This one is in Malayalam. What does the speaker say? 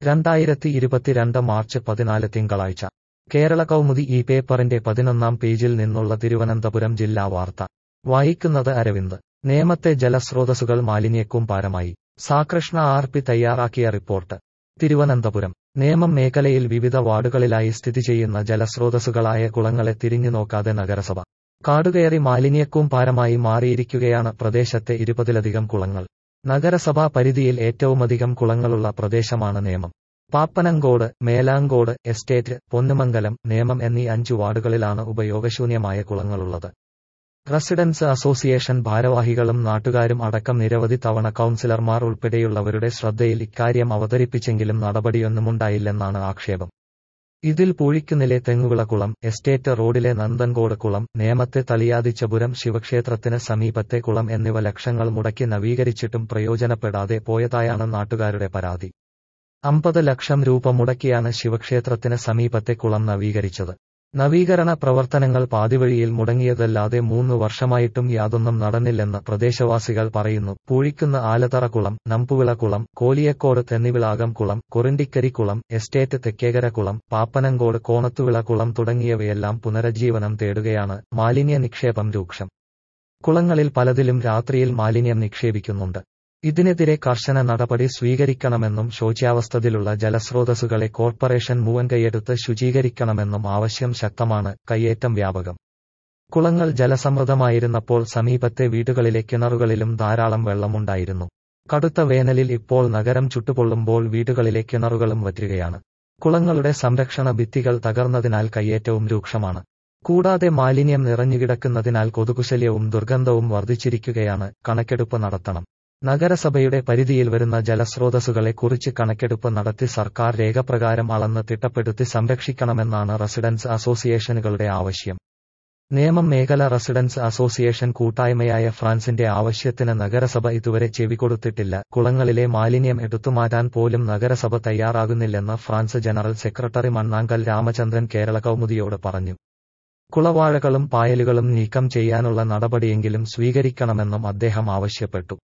രണ്ടായിരത്തി ഇരുപത്തിരണ്ട് മാർച്ച് പതിനാല് തിങ്കളാഴ്ച കേരള കൗമുദി ഈ പേപ്പറിന്റെ പതിനൊന്നാം പേജിൽ നിന്നുള്ള തിരുവനന്തപുരം ജില്ലാ വാർത്ത വായിക്കുന്നത് അരവിന്ദ് നേമത്തെ ജലസ്രോതസ്സുകൾ മാലിന്യക്കൂമ്പാരമായി സാകൃഷ്ണ ആർ പി തയ്യാറാക്കിയ റിപ്പോർട്ട് തിരുവനന്തപുരം നേമം മേഖലയിൽ വിവിധ വാർഡുകളിലായി സ്ഥിതി ചെയ്യുന്ന ജലസ്രോതസ്സുകളായ കുളങ്ങളെ തിരിഞ്ഞു നോക്കാതെ നഗരസഭ കാടുകയറി മാലിന്യക്കൂമ്പാരമായി മാറിയിരിക്കുകയാണ് പ്രദേശത്തെ ഇരുപതിലധികം കുളങ്ങൾ നഗരസഭാ പരിധിയിൽ ഏറ്റവുമധികം കുളങ്ങളുള്ള പ്രദേശമാണ് നേമം പാപ്പനങ്കോട് മേലാങ്കോട് എസ്റ്റേറ്റ് പൊന്നുമംഗലം നേമം എന്നീ അഞ്ചു വാർഡുകളിലാണ് ഉപയോഗശൂന്യമായ കുളങ്ങളുള്ളത് റെസിഡൻസ് അസോസിയേഷൻ ഭാരവാഹികളും നാട്ടുകാരും അടക്കം നിരവധി തവണ കൌൺസിലർമാർ ഉൾപ്പെടെയുള്ളവരുടെ ശ്രദ്ധയിൽ ഇക്കാര്യം അവതരിപ്പിച്ചെങ്കിലും നടപടിയൊന്നുമുണ്ടായില്ലെന്നാണ് ആക്ഷേപം ഇതിൽ പൂഴിക്കുന്നിലെ തെങ്ങുവിളക്കുളം എസ്റ്റേറ്റ് റോഡിലെ നന്ദൻകോട് കുളം നേമത്തെ തളിയാതിച്ചപുരം ശിവക്ഷേത്രത്തിന് സമീപത്തെ കുളം എന്നിവ ലക്ഷങ്ങൾ മുടക്കി നവീകരിച്ചിട്ടും പ്രയോജനപ്പെടാതെ പോയതായാണ് നാട്ടുകാരുടെ പരാതി അമ്പത് ലക്ഷം രൂപ മുടക്കിയാണ് ശിവക്ഷേത്രത്തിന് സമീപത്തെ കുളം നവീകരിച്ചത് നവീകരണ പ്രവർത്തനങ്ങൾ പാതിവഴിയിൽ മുടങ്ങിയതല്ലാതെ മൂന്ന് വർഷമായിട്ടും യാതൊന്നും നടന്നില്ലെന്ന് പ്രദേശവാസികൾ പറയുന്നു പൂഴിക്കുന്ന് ആലത്തറ കുളം നമ്പുവിള കുളം കോലിയക്കോട് തെന്നിവിളാകം കുളം കൊറിണ്ടിക്കരി കുളം എസ്റ്റേറ്റ് തെക്കേകര കുളം പാപ്പനങ്കോട് കോണത്തുവിള കുളം തുടങ്ങിയവയെല്ലാം പുനരുജ്ജീവനം തേടുകയാണ് മാലിന്യ നിക്ഷേപം രൂക്ഷം കുളങ്ങളിൽ പലതിലും രാത്രിയിൽ മാലിന്യം നിക്ഷേപിക്കുന്നുണ്ട് ഇതിനെതിരെ കർശന നടപടി സ്വീകരിക്കണമെന്നും ശോച്യാവസ്ഥയിലുള്ള ജലസ്രോതസ്സുകളെ കോർപ്പറേഷൻ മൂവൻകൈയെടുത്ത് ശുചീകരിക്കണമെന്നും ആവശ്യം ശക്തമാണ് കയ്യേറ്റം വ്യാപകം കുളങ്ങൾ ജലസമൃദ്ധമായിരുന്നപ്പോൾ സമീപത്തെ വീടുകളിലെ കിണറുകളിലും ധാരാളം വെള്ളമുണ്ടായിരുന്നു കടുത്ത വേനലിൽ ഇപ്പോൾ നഗരം ചുട്ടുപൊള്ളുമ്പോൾ വീടുകളിലെ കിണറുകളും വറ്റുകയാണ് കുളങ്ങളുടെ സംരക്ഷണ ഭിത്തികൾ തകർന്നതിനാൽ കയ്യേറ്റവും രൂക്ഷമാണ് കൂടാതെ മാലിന്യം നിറഞ്ഞുകിടക്കുന്നതിനാൽ കൊതുകുശല്യവും ദുർഗന്ധവും വർദ്ധിച്ചിരിക്കുകയാണ് കണക്കെടുപ്പ് നടത്തണം നഗരസഭയുടെ പരിധിയിൽ വരുന്ന ജലസ്രോതസ്സുകളെ കുറിച്ച് കണക്കെടുപ്പ് നടത്തി സർക്കാർ രേഖപ്രകാരം അളന്ന് തിട്ടപ്പെടുത്തി സംരക്ഷിക്കണമെന്നാണ് റെസിഡൻസ് അസോസിയേഷനുകളുടെ ആവശ്യം നേമം മേഖല റെസിഡൻസ് അസോസിയേഷൻ കൂട്ടായ്മയായ ഫ്രാൻസിന്റെ ആവശ്യത്തിന് നഗരസഭ ഇതുവരെ ചെവികൊടുത്തിട്ടില്ല കുളങ്ങളിലെ മാലിന്യം എടുത്തുമാറ്റാൻ പോലും നഗരസഭ തയ്യാറാകുന്നില്ലെന്ന് ഫ്രാൻസ് ജനറൽ സെക്രട്ടറി മണ്ണാങ്കൽ രാമചന്ദ്രൻ കേരള കൗമുദിയോട് പറഞ്ഞു കുളവാഴകളും പായലുകളും നീക്കം ചെയ്യാനുള്ള നടപടിയെങ്കിലും സ്വീകരിക്കണമെന്നും അദ്ദേഹം ആവശ്യപ്പെട്ടു